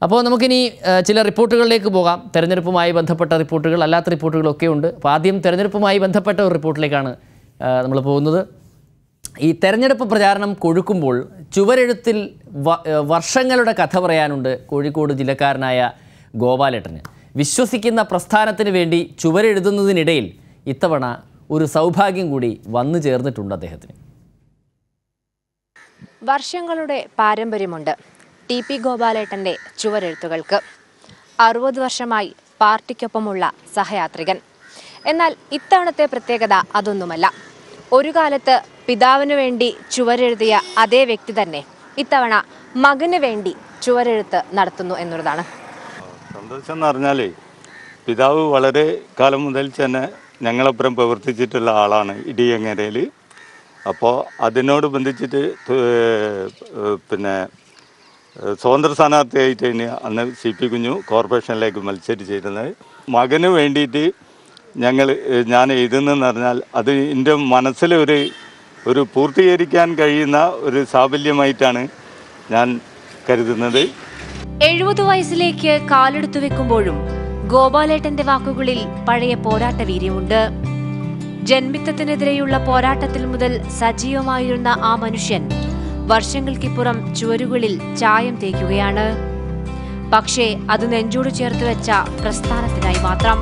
അപ്പോൾ നമുക്കിനി ആ, ചില റിപ്പോർട്ടുകളിലേക്ക് പോകാം തെരഞ്ഞെടുപ്പുമായി ബന്ധപ്പെട്ട റിപ്പോർട്ടുകൾ അല്ലാത്ത റിപ്പോർട്ടുകളൊക്കെ ഉണ്ട് അപ്പോൾ ആദ്യം തെരഞ്ഞെടുപ്പുമായി ബന്ധപ്പെട്ട ഒരു റിപ്പോർട്ടിലേക്കാണ് നമ്മൾ പോകുന്നത് ഈ തെരഞ്ഞെടുപ്പ് പ്രചാരണം കൊഴുക്കുമ്പോൾ ചുവരെഴുത്തിൽ വ- ആ, വർഷങ്ങളുടെ കഥ പറയാനുണ്ട് കോഴിക്കോട് ജില്ലക്കാരനായ ഗോപാലേട്ടന് വിശ്വസിക്കുന്ന പ്രസ്ഥാനത്തിന് വേണ്ടി ചുവരെഴുതുന്നതിനിടയിൽ ഇത്തവണ ഒരു സൗഭാഗ്യം കൂടി വന്നു ചേർന്നിട്ടുണ്ട് അദ്ദേഹത്തിന് വർഷങ്ങളുടെ പാരമ്പര്യമുണ്ട് ടി പി ഗോപാലേട്ടന്റെ ചുവരെഴുത്തുകൾക്ക് അറുപത് വർഷമായി പാർട്ടിക്കൊപ്പമുള്ള സഹയാത്രികൻ എന്നാൽ ഇത്തവണത്തെ പ്രത്യേകത അതൊന്നുമല്ല ഒരു കാലത്ത് പിതാവിനു വേണ്ടി ചുവരെഴുതിയ അതേ വ്യക്തി തന്നെ ഇത്തവണ മകന് വേണ്ടി ചുവരെഴുത്ത് നടത്തുന്നു എന്നുള്ളതാണ് സന്തോഷം എന്ന് പറഞ്ഞാലേ പിതാവ് വളരെ കാലം മുതൽ തന്നെ ഞങ്ങളപ്പുറം പ്രവർത്തിച്ചിട്ടുള്ള ആളാണ് ഇടിയങ്ങരയിൽ അപ്പോൾ അതിനോട് ബന്ധിച്ചിട്ട് തു- ഏഹ് പിന്നെ ഏഹ് സ്വതന്ത്ര സ്ഥാനാർത്ഥിയായിട്ട് ഇനി അന്ന് സി പി കുഞ്ഞു കോർപ്പറേഷനിലേക്ക് മത്സരിച്ചിരുന്നത് മകന് വേണ്ടിയിട്ട് ഞങ്ങൾ ഏഹ് ഞാൻ എഴുതുന്നതെന്ന് പറഞ്ഞാൽ അത് എൻ്റെ മനസ്സിൽ ഒരു ഒരു പൂർത്തീകരിക്കാൻ കഴിയുന്ന ഒരു സാഫല്യമായിട്ടാണ് ഞാൻ കരുതുന്നത് എഴുപത് വയസ്സിലേക്ക് കാലെടുത്തു വെക്കുമ്പോഴും ഗോപാലേട്ടന്റെ വാക്കുകളിൽ പഴയ പോരാട്ട വീര്യമുണ്ട് ജന്മിത്തത്തിനെതിരെയുള്ള പോരാട്ടത്തിൽ മുതൽ സജീവമായിരുന്ന ആ മനുഷ്യൻ വർഷങ്ങൾക്കിപ്പുറം ചുവരുകളിൽ ചായം തേക്കുകയാണ് പക്ഷേ അത് നെഞ്ചോട് ചേർത്ത് വെച്ച പ്രസ്ഥാനത്തിനായി മാത്രം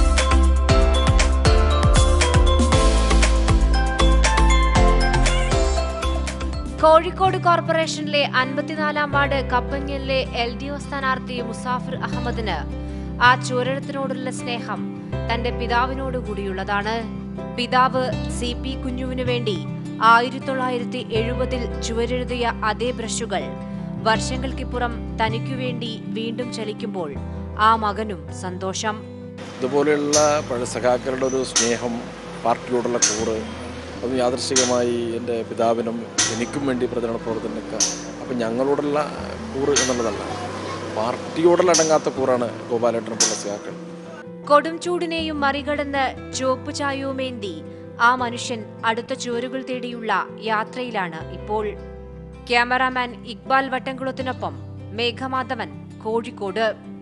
കോഴിക്കോട് കോർപ്പറേഷനിലെ അൻപത്തിനാലാം വാർഡ് കപ്പഞ്ഞലിലെ എൽ ഡി ഒ സ്ഥാനാർത്ഥി മുസാഫിർ അഹമ്മദിന് ആ ചുവരെഴുത്തിനോടുള്ള സ്നേഹം തന്റെ പിതാവിനോട് കൂടിയുള്ളതാണ് പിതാവ് സി പി കുഞ്ഞുവിനു വേണ്ടി ആയിരത്തി തൊള്ളായിരത്തി എഴുപതിൽ ചുവരെഴുതിയ അതേ ബ്രഷുകൾ വർഷങ്ങൾക്കിപ്പുറം തനിക്കു വേണ്ടി വീണ്ടും ചലിക്കുമ്പോൾ ആ മകനും സന്തോഷം ഇതുപോലെയുള്ള പഴയ സഖാക്കളുടെ ഒരു സ്നേഹം പാർട്ടിയോടുള്ള കൂറ് അതും യാദൃശികമായി എൻ്റെ പിതാവിനും എനിക്കും വേണ്ടി പ്രചരണ പ്രവർത്തനമൊക്കെ അപ്പം ഞങ്ങളോടുള്ള കൂറ് എന്നുള്ളതല്ല പാർട്ടിയോടുള്ള അടങ്ങാത്ത കൂറാണ് ഗോപാലേട്ടനൊപ്പമുള്ള സഖാക്കൾ കൊടും ചൂടിനെയും മറികടന്ന് ചുവപ്പ് ചായവുമേന്തി ആ മനുഷ്യൻ അടുത്ത ചുവരുകൾ തേടിയുള്ള യാത്രയിലാണ് ഇപ്പോൾ ക്യാമറാമാൻ ഇക്ബാൽ വട്ടംകുളത്തിനൊപ്പം മേഘമാധവൻ കോഴിക്കോട്